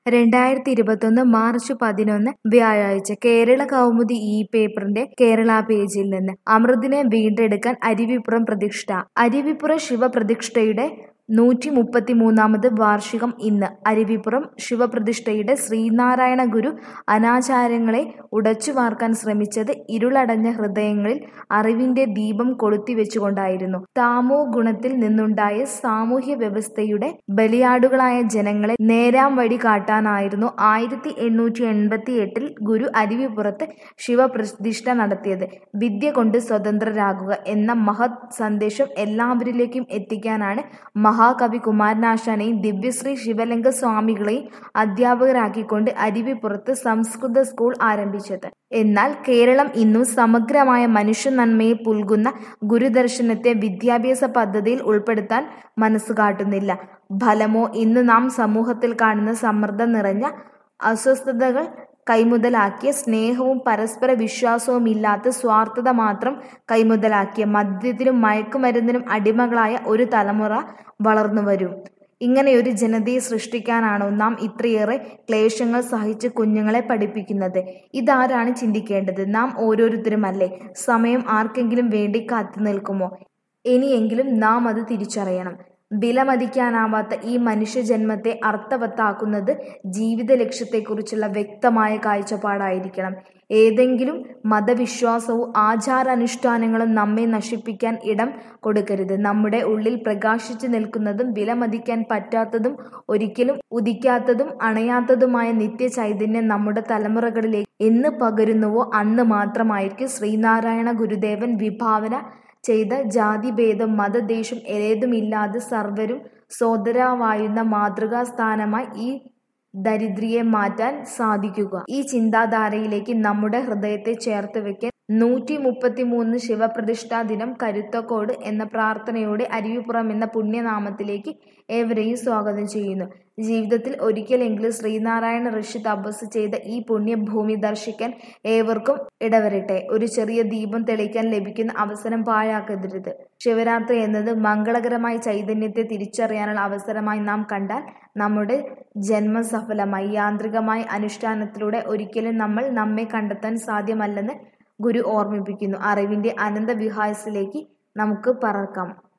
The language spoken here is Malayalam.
രണ്ടായിരത്തി ഇരുപത്തൊന്ന് മാർച്ച് പതിനൊന്ന് വ്യാഴാഴ്ച കേരള കൗമുദി ഈ പേപ്പറിന്റെ കേരള പേജിൽ നിന്ന് അമൃതിനെ വീണ്ടെടുക്കാൻ അരുവിപ്പുറം പ്രതിഷ്ഠ അരുവിപ്പുറം ശിവപ്രതിഷ്ഠയുടെ നൂറ്റി മുപ്പത്തിമൂന്നാമത് വാർഷികം ഇന്ന് അരുവിപ്പുറം ശിവപ്രതിഷ്ഠയുടെ ശ്രീനാരായണ ഗുരു അനാചാരങ്ങളെ ഉടച്ചു വാർക്കാൻ ശ്രമിച്ചത് ഇരുളടഞ്ഞ ഹൃദയങ്ങളിൽ അറിവിന്റെ ദീപം കൊളുത്തിവെച്ചുകൊണ്ടായിരുന്നു താമോ ഗുണത്തിൽ നിന്നുണ്ടായ സാമൂഹ്യ വ്യവസ്ഥയുടെ ബലിയാടുകളായ ജനങ്ങളെ നേരാം വഴി കാട്ടാനായിരുന്നു ആയിരത്തി എണ്ണൂറ്റി എൺപത്തി എട്ടിൽ ഗുരു അരുവിപ്പുറത്ത് ശിവപ്രതിഷ്ഠ നടത്തിയത് വിദ്യ കൊണ്ട് സ്വതന്ത്രരാകുക എന്ന മഹത് സന്ദേശം എല്ലാവരിലേക്കും എത്തിക്കാനാണ് മഹാകവി കുമാരനാശാനെയും ദിവ്യശ്രീ ശിവലിംഗ സ്വാമികളെയും അധ്യാപകരാക്കിക്കൊണ്ട് അരുവിപ്പുറത്ത് സംസ്കൃത സ്കൂൾ ആരംഭിച്ചത് എന്നാൽ കേരളം ഇന്നും സമഗ്രമായ മനുഷ്യ നന്മയെ പുൽകുന്ന ഗുരുദർശനത്തെ വിദ്യാഭ്യാസ പദ്ധതിയിൽ ഉൾപ്പെടുത്താൻ മനസ്സ് കാട്ടുന്നില്ല ഫലമോ ഇന്ന് നാം സമൂഹത്തിൽ കാണുന്ന സമ്മർദ്ദം നിറഞ്ഞ അസ്വസ്ഥതകൾ കൈമുതലാക്കിയ സ്നേഹവും പരസ്പര വിശ്വാസവും ഇല്ലാത്ത സ്വാർത്ഥത മാത്രം കൈമുതലാക്കിയ മദ്യത്തിനും മയക്കുമരുന്നിനും അടിമകളായ ഒരു തലമുറ വളർന്നു വരും ഇങ്ങനെയൊരു ജനതയെ സൃഷ്ടിക്കാനാണോ നാം ഇത്രയേറെ ക്ലേശങ്ങൾ സഹിച്ച് കുഞ്ഞുങ്ങളെ പഠിപ്പിക്കുന്നത് ഇതാരാണ് ചിന്തിക്കേണ്ടത് നാം ഓരോരുത്തരുമല്ലേ സമയം ആർക്കെങ്കിലും വേണ്ടി കാത്തു നിൽക്കുമോ ഇനിയെങ്കിലും നാം അത് തിരിച്ചറിയണം വിലമതിക്കാനാവാത്ത ഈ മനുഷ്യജന്മത്തെ അർത്ഥവത്താക്കുന്നത് ജീവിത ലക്ഷ്യത്തെക്കുറിച്ചുള്ള വ്യക്തമായ കാഴ്ചപ്പാടായിരിക്കണം ഏതെങ്കിലും മതവിശ്വാസവും ആചാരാനുഷ്ഠാനങ്ങളും നമ്മെ നശിപ്പിക്കാൻ ഇടം കൊടുക്കരുത് നമ്മുടെ ഉള്ളിൽ പ്രകാശിച്ചു നിൽക്കുന്നതും വിലമതിക്കാൻ പറ്റാത്തതും ഒരിക്കലും ഉദിക്കാത്തതും അണയാത്തതുമായ നിത്യ ചൈതന്യം നമ്മുടെ തലമുറകളിലേക്ക് എന്ന് പകരുന്നുവോ അന്ന് മാത്രമായിരിക്കും ശ്രീനാരായണ ഗുരുദേവൻ വിഭാവന ചെയ്ത ജാതിഭേദം മതദേശം ഏതുമില്ലാതെ സർവരും സോദരവായുന്ന മാതൃകാ സ്ഥാനമായി ഈ ദരിദ്രിയെ മാറ്റാൻ സാധിക്കുക ഈ ചിന്താധാരയിലേക്ക് നമ്മുടെ ഹൃദയത്തെ ചേർത്ത് വെക്കാൻ നൂറ്റി മുപ്പത്തിമൂന്ന് ശിവപ്രതിഷ്ഠാ ദിനം കരുത്തക്കോട് എന്ന പ്രാർത്ഥനയോടെ അരുവിപ്പുറം എന്ന പുണ്യനാമത്തിലേക്ക് ഏവരെയും സ്വാഗതം ചെയ്യുന്നു ജീവിതത്തിൽ ഒരിക്കലെങ്കിലും ശ്രീനാരായണ ഋഷി തപസ് ചെയ്ത ഈ പുണ്യഭൂമി ദർശിക്കാൻ ഏവർക്കും ഇടവരട്ടെ ഒരു ചെറിയ ദീപം തെളിയിക്കാൻ ലഭിക്കുന്ന അവസരം പാഴാക്കരുത് ശിവരാത്രി എന്നത് മംഗളകരമായ ചൈതന്യത്തെ തിരിച്ചറിയാനുള്ള അവസരമായി നാം കണ്ടാൽ നമ്മുടെ ജന്മം സഫലമായി യാന്ത്രികമായ അനുഷ്ഠാനത്തിലൂടെ ഒരിക്കലും നമ്മൾ നമ്മെ കണ്ടെത്താൻ സാധ്യമല്ലെന്ന് ഗുരു ഓർമ്മിപ്പിക്കുന്നു അറിവിന്റെ അനന്ത വിഹായസിലേക്ക് നമുക്ക് പറക്കാം